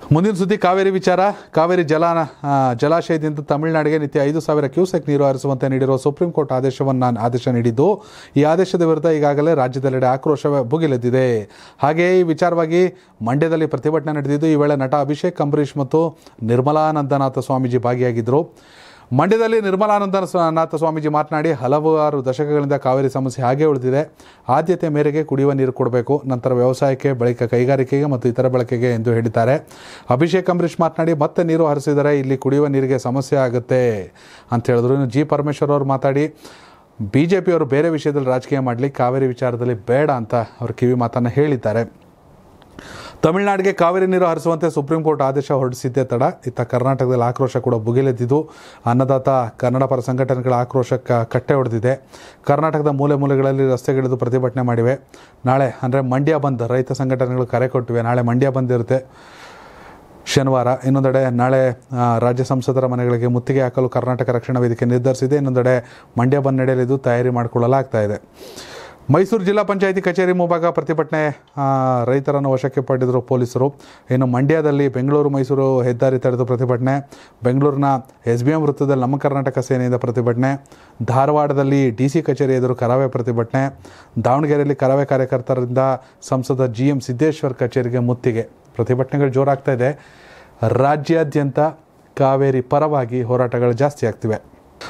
ಮುಂದಿನ ಸುದ್ದಿ ಕಾವೇರಿ ವಿಚಾರ ಕಾವೇರಿ ಜಲ ಆ, ಜಲಾಶಯದಿಂದ ತಮಿಳುನಾಡಿಗೆ ನಿತ್ಯ ಐದು ಸಾವಿರ ಕ್ಯೂಸೆಕ್ ನೀರು ಹರಿಸುವಂತೆ ನೀಡಿರುವ ಸುಪ್ರೀಂ ಕೋರ್ಟ್ ಆದೇಶವನ್ನು ಆದೇಶ ನೀಡಿದ್ದು ಈ ಆದೇಶದ ವಿರುದ್ಧ ಈಗಾಗಲೇ ರಾಜ್ಯದೆಲ್ಲೆಡೆ ಆಕ್ರೋಶ ಭುಗಿಲೆದ್ದಿದೆ ಹಾಗೆಯೇ ಈ ವಿಚಾರವಾಗಿ ಮಂಡ್ಯದಲ್ಲಿ ಪ್ರತಿಭಟನೆ ನಡೆದಿದ್ದು ಈ ವೇಳೆ ನಟ ಅಭಿಷೇಕ್ ಅಂಬರೀಷ್ ಮತ್ತು ನಿರ್ಮಲಾನಂದನಾಥ ಸ್ವಾಮೀಜಿ ಭಾಗಿಯಾಗಿದ್ದರು ಮಂಡ್ಯದಲ್ಲಿ ನಿರ್ಮಲಾನಂದ ಸ- ನಾಥ ಸ್ವಾಮೀಜಿ ಮಾತನಾಡಿ ಹಲವಾರು ದಶಕಗಳಿಂದ ಕಾವೇರಿ ಸಮಸ್ಯೆ ಹಾಗೇ ಉಳಿದಿದೆ ಆದ್ಯತೆ ಮೇರೆಗೆ ಕುಡಿಯುವ ನೀರು ಕೊಡಬೇಕು ನಂತರ ವ್ಯವಸಾಯಕ್ಕೆ ಬಳಿಕ ಕೈಗಾರಿಕೆಗೆ ಮತ್ತು ಇತರ ಬಳಕೆಗೆ ಎಂದು ಹೇಳಿದ್ದಾರೆ ಅಭಿಷೇಕ್ ಅಂಬರೀಷ್ ಮಾತನಾಡಿ ಮತ್ತೆ ನೀರು ಹರಿಸಿದರೆ ಇಲ್ಲಿ ಕುಡಿಯುವ ನೀರಿಗೆ ಸಮಸ್ಯೆ ಆಗುತ್ತೆ ಅಂತ ಹೇಳಿದ್ರು ಇನ್ನು ಜಿ ಪರಮೇಶ್ವರ್ ಅವರು ಮಾತಾಡಿ ಬಿ ಜೆ ಪಿಯವರು ಬೇರೆ ವಿಷಯದಲ್ಲಿ ರಾಜಕೀಯ ಮಾಡಲಿ ಕಾವೇರಿ ವಿಚಾರದಲ್ಲಿ ಬೇಡ ಅಂತ ಅವರು ಕಿವಿ ಮಾತನ್ನು ಹೇಳಿದ್ದಾರೆ ತಮಿಳುನಾಡಿಗೆ ಕಾವೇರಿ ನೀರು ಹರಿಸುವಂತೆ ಸುಪ್ರೀಂ ಕೋರ್ಟ್ ಆದೇಶ ಹೊರಡಿಸಿದ್ದೇ ತಡ ಇತ್ತ ಕರ್ನಾಟಕದಲ್ಲಿ ಆಕ್ರೋಶ ಕೂಡ ಭುಗಿಲೆದ್ದಿದ್ದು ಅನ್ನದಾತ ಕನ್ನಡ ಪರ ಸಂಘಟನೆಗಳ ಆಕ್ರೋಶಕ್ಕೆ ಕಟ್ಟೆ ಹೊಡೆದಿದೆ ಕರ್ನಾಟಕದ ಮೂಲೆ ಮೂಲೆಗಳಲ್ಲಿ ರಸ್ತೆಗಿಳಿದು ಪ್ರತಿಭಟನೆ ಮಾಡಿವೆ ನಾಳೆ ಅಂದರೆ ಮಂಡ್ಯ ಬಂದ್ ರೈತ ಸಂಘಟನೆಗಳು ಕರೆ ಕೊಟ್ಟಿವೆ ನಾಳೆ ಮಂಡ್ಯ ಬಂದ್ ಇರುತ್ತೆ ಶನಿವಾರ ಇನ್ನೊಂದೆಡೆ ನಾಳೆ ಆ, ರಾಜ್ಯ ಸಂಸದರ ಮನೆಗಳಿಗೆ ಮುತ್ತಿಗೆ ಹಾಕಲು ಕರ್ನಾಟಕ ರಕ್ಷಣಾ ವೇದಿಕೆ ನಿರ್ಧರಿಸಿದೆ ಇನ್ನೊಂದೆಡೆ ಮಂಡ್ಯ ಬಂದ್ ನಡೆಯಲಿದ್ದು ತಯಾರಿ ಮಾಡಿಕೊಳ್ಳಲಾಗ್ತಾ ಇದೆ ಮೈಸೂರು ಜಿಲ್ಲಾ ಪಂಚಾಯಿತಿ ಕಚೇರಿ ಮುಂಭಾಗ ಪ್ರತಿಭಟನೆ ಆ, ರೈತರನ್ನು ವಶಕ್ಕೆ ಪಡೆದರು ಪೊಲೀಸರು ಇನ್ನು ಮಂಡ್ಯದಲ್ಲಿ ಬೆಂಗಳೂರು ಮೈಸೂರು ಹೆದ್ದಾರಿ ತಡೆದು ಪ್ರತಿಭಟನೆ ಬೆಂಗಳೂರಿನ ಎಸ್ ಬಿ ಎಂ ವೃತ್ತದಲ್ಲಿ ನಮ್ಮ ಕರ್ನಾಟಕ ಸೇನೆಯಿಂದ ಪ್ರತಿಭಟನೆ ಧಾರವಾಡದಲ್ಲಿ ಡಿ ಸಿ ಕಚೇರಿ ಎದುರು ಕರಾವೆ ಪ್ರತಿಭಟನೆ ದಾವಣಗೆರೆಯಲ್ಲಿ ಕರಾವೆ ಕಾರ್ಯಕರ್ತರಿಂದ ಸಂಸದ ಜಿ ಎಂ ಸಿದ್ದೇಶ್ವರ್ ಕಚೇರಿಗೆ ಮುತ್ತಿಗೆ ಪ್ರತಿಭಟನೆಗಳು ಜೋರಾಗ್ತಾ ಇದೆ ರಾಜ್ಯಾದ್ಯಂತ ಕಾವೇರಿ ಪರವಾಗಿ ಹೋರಾಟಗಳು ಜಾಸ್ತಿ ಆಗ್ತಿವೆ